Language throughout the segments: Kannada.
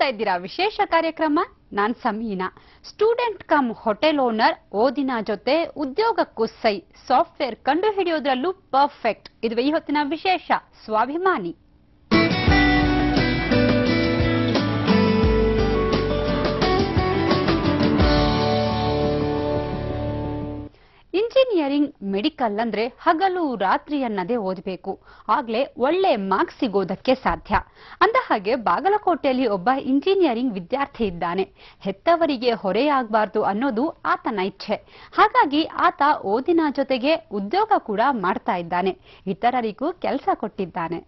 ಇದ್ದೀರಾ ವಿಶೇಷ ಕಾರ್ಯಕ್ರಮ ನಾನ್ Sameena student cum hotel owner ಓದಿನ ಜೊತೆ ಉದ್ಯೋಗಕ್ಕೂ ಸೈ ಸಾಫ್ಟ್ವೇರ್ ಕಂಡು ಹಿಡಿಯೋದ್ರಲ್ಲೂ ಪರ್ಫೆಕ್ಟ್ ಇದು ಈ ಹೊತ್ತಿನ ವಿಶೇಷ ಸ್ವಾಭಿಮಾನಿ ಇಂಜಿನಿಯರಿಂಗ್ ಮೆಡಿಕಲ್ ಅಂದ್ರೆ ಹಗಲು ರಾತ್ರಿ ಅನ್ನದೇ ಓದಬೇಕು ಆಗ್ಲೇ ಒಳ್ಳೆ ಮಾರ್ಕ್ಸ್ ಸಿಗೋದಕ್ಕೆ ಸಾಧ್ಯ ಅಂದ ಹಾಗೆ ಬಾಗಲಕೋಟೆಯಲ್ಲಿ ಒಬ್ಬ ಇಂಜಿನಿಯರಿಂಗ್ ವಿದ್ಯಾರ್ಥಿ ಇದ್ದಾನೆ ಹೆತ್ತವರಿಗೆ ಹೊರೆಯಾಗಬಾರ್ದು ಅನ್ನೋದು ಆತನ ಇಚ್ಛೆ ಹಾಗಾಗಿ ಆತ ಓದಿನ ಜೊತೆಗೆ ಉದ್ಯೋಗ ಕೂಡ ಮಾಡ್ತಾ ಇದ್ದಾನೆ ಇತರರಿಗೂ ಕೆಲಸ ಕೊಟ್ಟಿದ್ದಾನೆ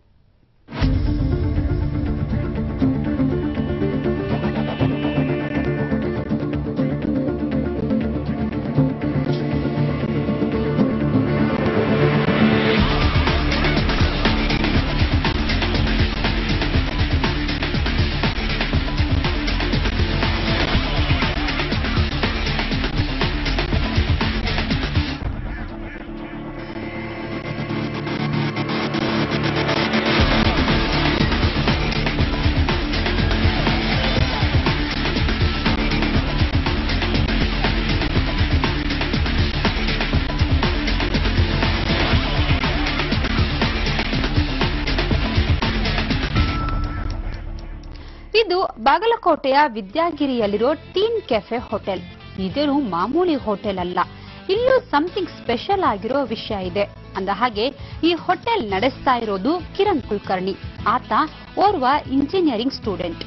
ಇದು ಬಾಗಲಕೋಟೆಯ ವಿದ್ಯಾಗಿರಿಯಲ್ಲಿರೋ ಟೀನ್ ಕೆಫೆ ಹೋಟೆಲ್ ಇದೇನು ಮಾಮೂಲಿ ಹೋಟೆಲ್ ಅಲ್ಲ ಇಲ್ಲೂ ಸಮಥಿಂಗ್ ಸ್ಪೆಷಲ್ ಆಗಿರೋ ವಿಷಯ ಇದೆ ಅಂದ ಹಾಗೆ ಈ ಹೋಟೆಲ್ ನಡೆಸ್ತಾ ಇರೋದು ಕಿರಣ್ ಕುಲಕರ್ಣಿ ಆತ ಓರ್ವ ಇಂಜಿನಿಯರಿಂಗ್ ಸ್ಟೂಡೆಂಟ್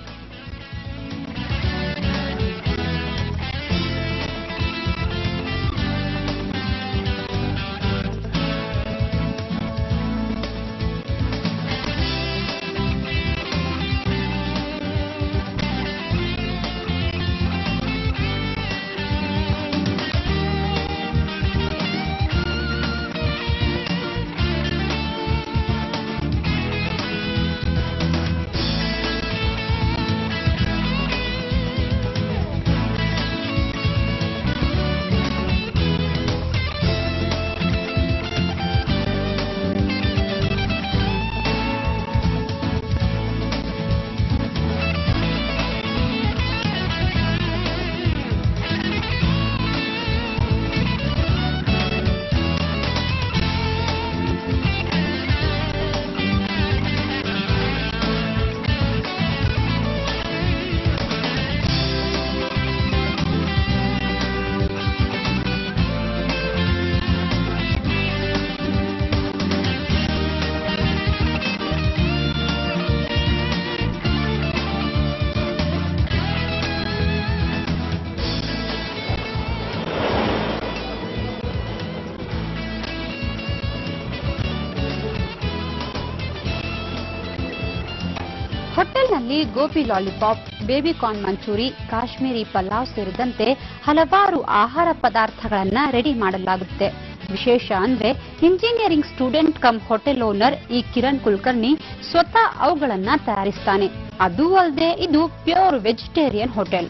ಹೋಟೆಲ್ನಲ್ಲಿ gobi lollipop baby corn Manchurian Kashmiri pulao ಸೇರಿದಂತೆ ಹಲವಾರು ಆಹಾರ ಪದಾರ್ಥಗಳನ್ನ ರೆಡಿ ಮಾಡಲಾಗುತ್ತೆ ವಿಶೇಷ ಅಂದ್ರೆ engineering student cum hotel owner ಈ ಕಿರಣ್ ಕುಲಕರ್ಣಿ ಸ್ವತಃ ಅವುಗಳನ್ನ ತಯಾರಿಸ್ತಾನೆ ಅದೂ ಅಲ್ಲದೆ ಇದು ಪ್ಯೂರ್ ವೆಜಿಟೇರಿಯನ್ ಹೋಟೆಲ್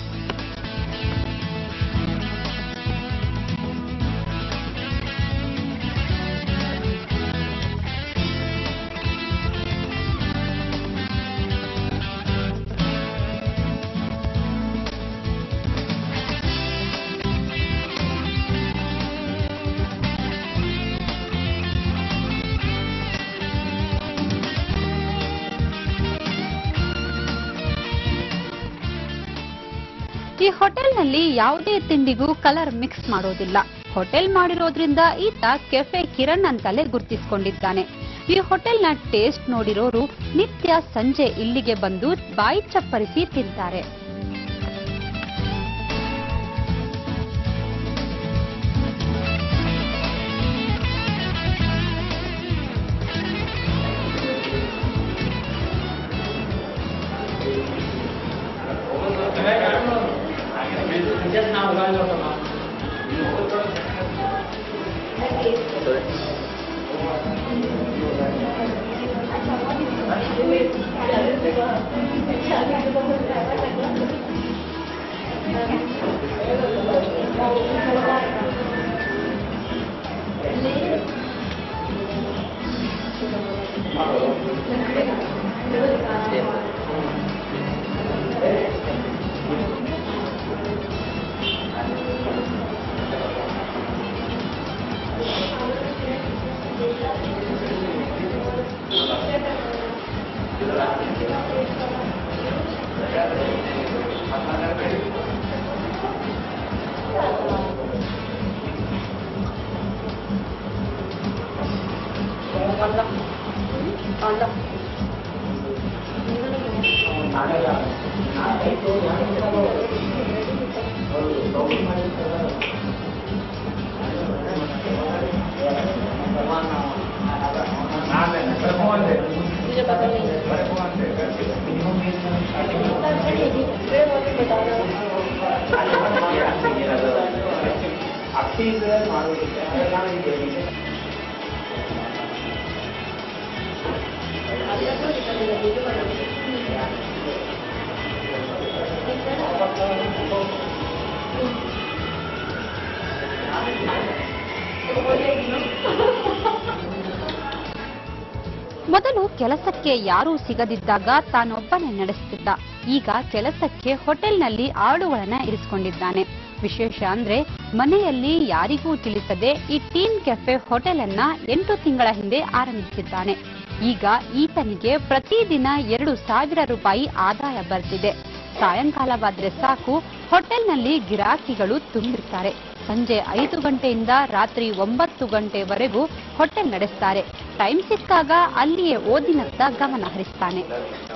ಈ ಹೋಟೆಲ್ನಲ್ಲಿ ಯಾವುದೇ ತಿಂಡಿಗೂ ಕಲರ್ ಮಿಕ್ಸ್ ಮಾಡೋದಿಲ್ಲ ಹೋಟೆಲ್ ಮಾಡಿರೋದ್ರಿಂದ ಈತ ಕೆಫೆ ಕಿರಣ್ ಅಂತಲೇ ಗುರ್ತಿಸಿಕೊಂಡಿದ್ದಾನೆ ಈ ಹೋಟೆಲ್ನ ಟೇಸ್ಟ್ ನೋಡಿರೋರು ನಿತ್ಯ ಸಂಜೆ ಇಲ್ಲಿಗೆ ಬಂದು ಬಾಯಿ ಚಪ್ಪರಿಸಿ ತಿಂತಾರೆ ಮೊದಲು ಕೆಲಸಕ್ಕೆ ಯಾರೂ ಸಿಗದಿದ್ದಾಗ ತಾನೊಬ್ಬನೇ ನಡೆಸುತ್ತಿದ್ದ ಈಗ ಕೆಲಸಕ್ಕೆ ಹೋಟೆಲ್ನಲ್ಲಿ ಆಳುಗಳನ್ನ ಇರಿಸಿಕೊಂಡಿದ್ದಾನೆ ವಿಶೇಷ ಅಂದ್ರೆ ಮನೆಯಲ್ಲಿ ಯಾರಿಗೂ ತಿಳಿಸದೆ ಈ ಟೀನ್ ಕೆಫೆ ಹೋಟೆಲ್ ಅನ್ನ ಎಂಟು ತಿಂಗಳ ಹಿಂದೆ ಆರಂಭಿಸಿದ್ದಾನೆ ಈಗ ಈತನಿಗೆ ಪ್ರತಿದಿನ ಎರಡು ಸಾವಿರ ರೂಪಾಯಿ ಆದಾಯ ಬರ್ತಿದೆ ಸಾಯಂಕಾಲವಾದ್ರೆ ಸಾಕು ಹೋಟೆಲ್ನಲ್ಲಿ ಗಿರಾಕಿಗಳು ತುಂಬಿರ್ತಾರೆ ಸಂಜೆ ಐದು ಗಂಟೆಯಿಂದ ರಾತ್ರಿ ಒಂಬತ್ತು ಗಂಟೆವರೆಗೂ ಹೋಟೆಲ್ ನಡೆಸ್ತಾರೆ ಟೈಮ್ ಸಿಕ್ಕಾಗ ಅಲ್ಲಿಯೇ ಓದಿನತ್ತ ಗಮನ ಹರಿಸ್ತಾನೆ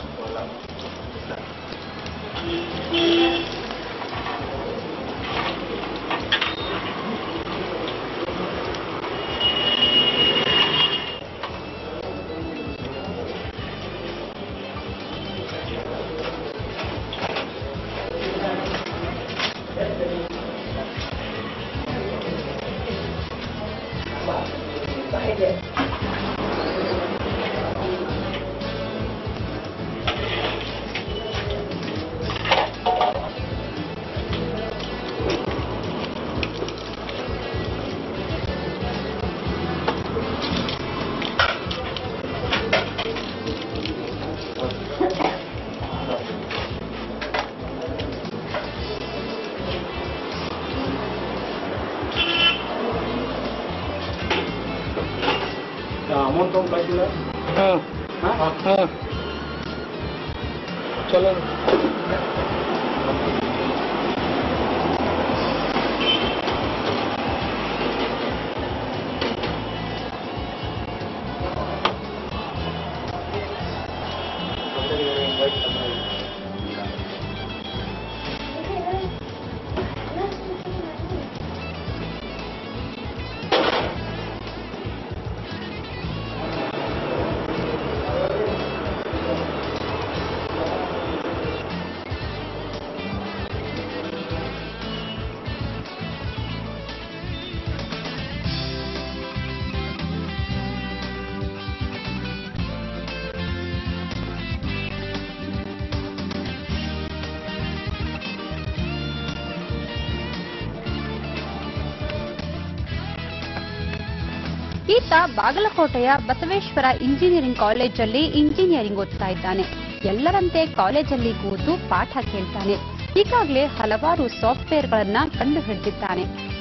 ಅಮೌಂಟ್ ತೊಗೊಂಡು ಕಳಿಸಿಲ್ಲ ಹಾಂ ಹಾಂ ಚಲೋ ಈತ ಬಾಗಲಕೋಟೆಯ ಬಸವೇಶ್ವರ ಇಂಜಿನಿಯರಿಂಗ್ ಕಾಲೇಜಲ್ಲಿ ಇಂಜಿನಿಯರಿಂಗ್ ಓದ್ತಾ ಇದ್ದಾನೆ ಎಲ್ಲರಂತೆ ಕಾಲೇಜಲ್ಲಿ ಕೂತು ಪಾಠ ಕೇಳ್ತಾನೆ ಈಗಾಗಲೇ ಹಲವಾರು ಸಾಫ್ಟ್ವೇರ್ಗಳನ್ನ ಕಂಡು ಹಿಡಿದಿದ್ದಾನೆ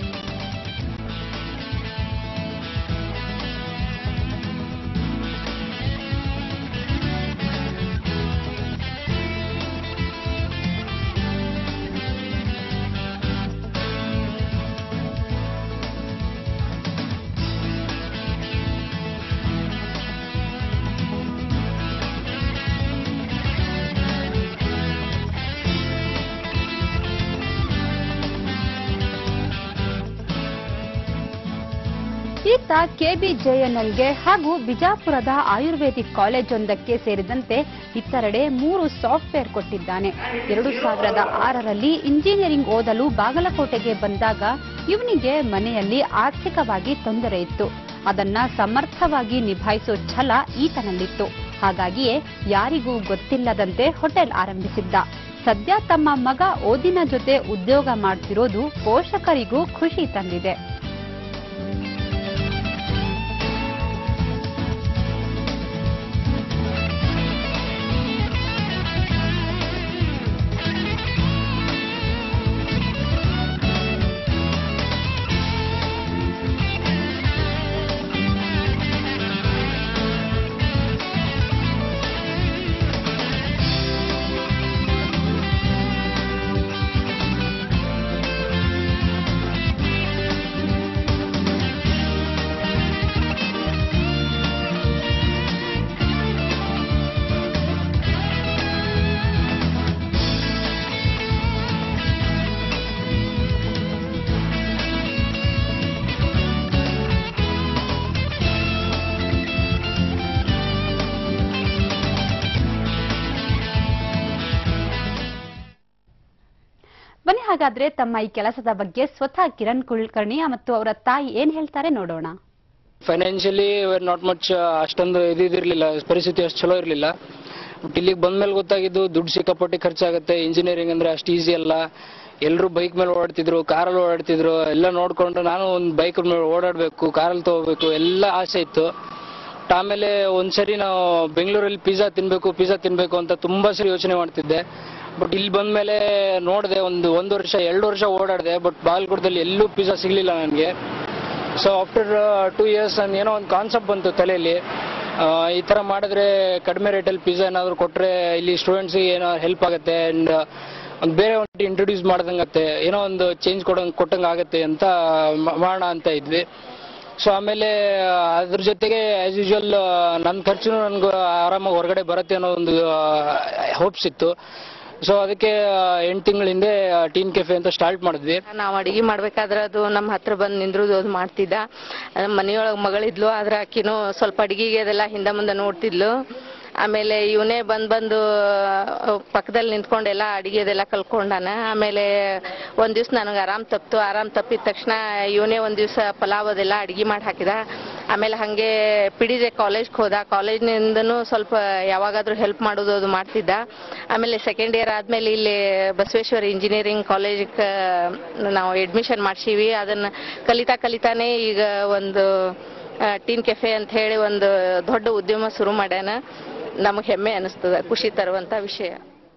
ಈತ ಕೆಬಿಜೆಎನ್ಎಲ್ಗೆ ಹಾಗೂ ಬಿಜಾಪುರದ ಆಯುರ್ವೇದಿಕ್ ಕಾಲೇಜೊಂದಕ್ಕೆ ಸೇರಿದಂತೆ ಇತರೆಡೆ ಮೂರು ಸಾಫ್ಟ್ವೇರ್ ಕೊಟ್ಟಿದ್ದಾನೆ ಎರಡು ಸಾವಿರದ ಆರರಲ್ಲಿ ಇಂಜಿನಿಯರಿಂಗ್ ಓದಲು ಬಾಗಲಕೋಟೆಗೆ ಬಂದಾಗ ಇವನಿಗೆ ಮನೆಯಲ್ಲಿ ಆರ್ಥಿಕವಾಗಿ ತೊಂದರೆ ಇತ್ತು ಅದನ್ನ ಸಮರ್ಥವಾಗಿ ನಿಭಾಯಿಸೋ ಛಲ ಈತನಲ್ಲಿತ್ತು ಹಾಗಾಗಿಯೇ ಯಾರಿಗೂ ಗೊತ್ತಿಲ್ಲದಂತೆ ಹೋಟೆಲ್ ಆರಂಭಿಸಿದ್ದ ಸದ್ಯ ತಮ್ಮ ಮಗ ಓದಿನ ಜೊತೆ ಉದ್ಯೋಗ ಮಾಡ್ತಿರೋದು ಪೋಷಕರಿಗೂ ಖುಷಿ ತಂದಿದೆ ಹಾಗಾದ್ರೆ ತಮ್ಮ ಈ ಕೆಲಸದ ಬಗ್ಗೆ ಸ್ವತಃ ಕಿರಣ್ ಕುಲಕರ್ಣಿ ಮತ್ತು ಅವರ ತಾಯಿ ಏನ್ ಹೇಳ್ತಾರೆ ನೋಡೋಣ ಫೈನಾನ್ಷಿಯಲಿ ನಾಟ್ ಮಚ್ ಅಷ್ಟೊಂದು ಇದು ಇದಿರ್ಲಿಲ್ಲ ಪರಿಸ್ಥಿತಿ ಅಷ್ಟು ಚಲೋ ಇರಲಿಲ್ಲ ಬಟ್ ಇಲ್ಲಿಗೆ ಬಂದ್ಮೇಲೆ ಗೊತ್ತಾಗಿದ್ದು ದುಡ್ಡು ಸಿಕ್ಕಾಪಟ್ಟಿ ಖರ್ಚಾಗುತ್ತೆ ಇಂಜಿನಿಯರಿಂಗ್ ಅಂದ್ರೆ ಅಷ್ಟು ಈಸಿ ಅಲ್ಲ ಎಲ್ಲರೂ ಬೈಕ್ ಮೇಲೆ ಓಡಾಡ್ತಿದ್ರು ಕಾರಲ್ಲಿ ಓಡಾಡ್ತಿದ್ರು ಎಲ್ಲ ನೋಡ್ಕೊಂಡು ನಾನು ಒಂದು ಬೈಕ್ ಮೇಲೆ ಓಡಾಡಬೇಕು ಕಾರಲ್ಲಿ ತಗೋಬೇಕು ಎಲ್ಲ ಆಸೆ ಇತ್ತು ಬಟ್ ಆಮೇಲೆ ಒಂದ್ಸರಿ ನಾವು ಬೆಂಗಳೂರಲ್ಲಿ ಪಿಜ್ಜಾ ತಿನ್ಬೇಕು ಪಿಜ್ಜಾ ತಿನ್ಬೇಕು ಅಂತ ತುಂಬಾ ಸರಿ ಯೋಚನೆ ಮಾಡ್ತಿದ್ದೆ ಬಟ್ ಇಲ್ಲಿ ಬಂದ್ಮೇಲೆ ನೋಡಿದೆ ಒಂದು ಒಂದು ವರ್ಷ ಎರಡು ವರ್ಷ ಓಡಾಡಿದೆ ಬಟ್ ಬಾಗಲಕೋಟದಲ್ಲಿ ಎಲ್ಲೂ ಪಿಜ್ಜಾ ಸಿಗ್ಲಿಲ್ಲ ನನಗೆ ಸೊ ಆಫ್ಟರ್ ಟೂ ಇಯರ್ಸ್ ನಾನು ಏನೋ ಒಂದು ಕಾನ್ಸೆಪ್ಟ್ ಬಂತು ತಲೆಯಲ್ಲಿ ಆ, ಈ ಥರ ಮಾಡಿದ್ರೆ ಕಡಿಮೆ ರೇಟಲ್ಲಿ ಪಿಜ್ಜಾ ಏನಾದರೂ ಕೊಟ್ಟರೆ ಇಲ್ಲಿ ಸ್ಟೂಡೆಂಟ್ಸಿಗೆ ಏನೋ ಹೆಲ್ಪ್ ಆಗುತ್ತೆ ಆ್ಯಂಡ್ ಒಂದು ಬೇರೆ ಒಂದು ಇಂಟ್ರೊಡ್ಯೂಸ್ ಮಾಡ್ದಂಗತ್ತೆ ಏನೋ ಒಂದು ಚೇಂಜ್ ಕೊಡಂಗೆ ಕೊಟ್ಟಂಗೆ ಆಗುತ್ತೆ ಅಂತ ಮ- ಮಾಡೋಣ ಅಂತ ಇದ್ವಿ ಸೊ ಆಮೇಲೆ ಅದ್ರ ಜೊತೆಗೆ ಆಸ್ ಯೂಶುವಲ್ ನನ್ನ ಖರ್ಚು ನನಗೆ ಆರಾಮಾಗಿ ಹೊರಗಡೆ ಬರುತ್ತೆ ಅನ್ನೋ ಒಂದು ಹೋಪ್ಸ್ ಇತ್ತು ಸೊ ಅದಕ್ಕೆ ಎಂಟು ತಿಂಗಳ ಹಿಂದೆ ಟೀನ್ ಕೆಫೆ ಅಂತ ಸ್ಟಾರ್ಟ್ ಮಾಡಿದ್ವಿ ನಾವು ಅಡಿಗೆ ಮಾಡ್ಬೇಕಾದ್ರೆ ಅದು ನಮ್ಮ ಹತ್ರ ಬಂದು ನಿಂದ್ರುದು ಅದು ಮಾಡ್ತಿದ್ದ ನಮ್ಮ ಮನೆಯೊಳಗೆ ಮಗಳಿದ್ಲು ಆದ್ರೆ ಆಕಿನೂ ಸ್ವಲ್ಪ ಅಡಿಗೆಗೆ ಅದೆಲ್ಲ ಹಿಂದೆ ಮುಂದೆ ನೋಡ್ತಿದ್ಲು ಆಮೇಲೆ ಇವನೇ ಬಂದ್ ಬಂದು ಆ, ಪಕ್ಕದಲ್ಲಿ ನಿಂತ್ಕೊಂಡು ಎಲ್ಲ ಅಡಿಗೆ ಅದೆಲ್ಲ ಕಲ್ಕೊಂಡಾನ ಆಮೇಲೆ ಒಂದ್ ದಿವ್ಸ ನನಗೆ ಆರಾಮ್ ತಪ್ತು ಆರಾಮ್ ತಪ್ಪಿದ ತಕ್ಷಣ ಇವನೇ ಒಂದ್ ದಿವ್ಸ ಪಲಾವ್ ಅದೆಲ್ಲ ಅಡಿಗೆ ಮಾಡಿ ಹಾಕಿದ ಆಮೇಲೆ ಹಂಗೆ ಪಿಡಿಜೆ ಕಾಲೇಜ್ಗೆ ಹೋದ ಕಾಲೇಜ್ನಿಂದನೂ ಸ್ವಲ್ಪ ಯಾವಾಗಾದ್ರೂ ಹೆಲ್ಪ್ ಮಾಡೋದು ಅದು ಮಾಡ್ತಿದ್ದ ಆಮೇಲೆ ಸೆಕೆಂಡ್ ಇಯರ್ ಆದ್ಮೇಲೆ ಇಲ್ಲಿ ಬಸವೇಶ್ವರ ಇಂಜಿನಿಯರಿಂಗ್ ಕಾಲೇಜ್ ನಾವು ಅಡ್ಮಿಷನ್ ಮಾಡ್ಸೀವಿ ಅದನ್ನ ಕಲಿತಾ ಕಲಿತಾನೆ ಈಗ ಒಂದು ಟೀನ್ ಕೆಫೆ ಅಂತ ಹೇಳಿ ಒಂದು ದೊಡ್ಡ ಉದ್ಯಮ ಶುರು ಮಾಡ್ಯಾನ ನಮಗೆ ಹೆಮ್ಮೆ ಅನಿಸ್ತದ ಖುಷಿ ತರುವಂತ ವಿಷಯ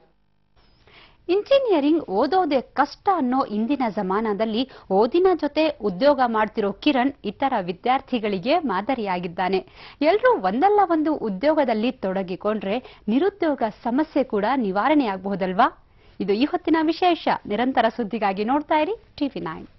ಇಂಜಿನಿಯರಿಂಗ್ ಓದೋದೇ ಕಷ್ಟ ಅನ್ನೋ ಇಂದಿನ ಜಮಾನದಲ್ಲಿ ಓದಿನ ಜೊತೆ ಉದ್ಯೋಗ ಮಾಡ್ತಿರೋ ಕಿರಣ್ ಇತರ ವಿದ್ಯಾರ್ಥಿಗಳಿಗೆ ಮಾದರಿಯಾಗಿದ್ದಾನೆ ಎಲ್ಲರೂ ಒಂದಲ್ಲ ಒಂದು ಉದ್ಯೋಗದಲ್ಲಿ ತೊಡಗಿಕೊಂಡ್ರೆ ನಿರುದ್ಯೋಗ ಸಮಸ್ಯೆ ಕೂಡ ನಿವಾರಣೆಯಾಗಬಹುದಲ್ವಾ ಇದು ಈ ಹೊತ್ತಿನ ವಿಶೇಷ ನಿರಂತರ ಸುದ್ದಿಗಾಗಿ ನೋಡ್ತಾ ಇರಿ ಟಿವಿ ನೈನ್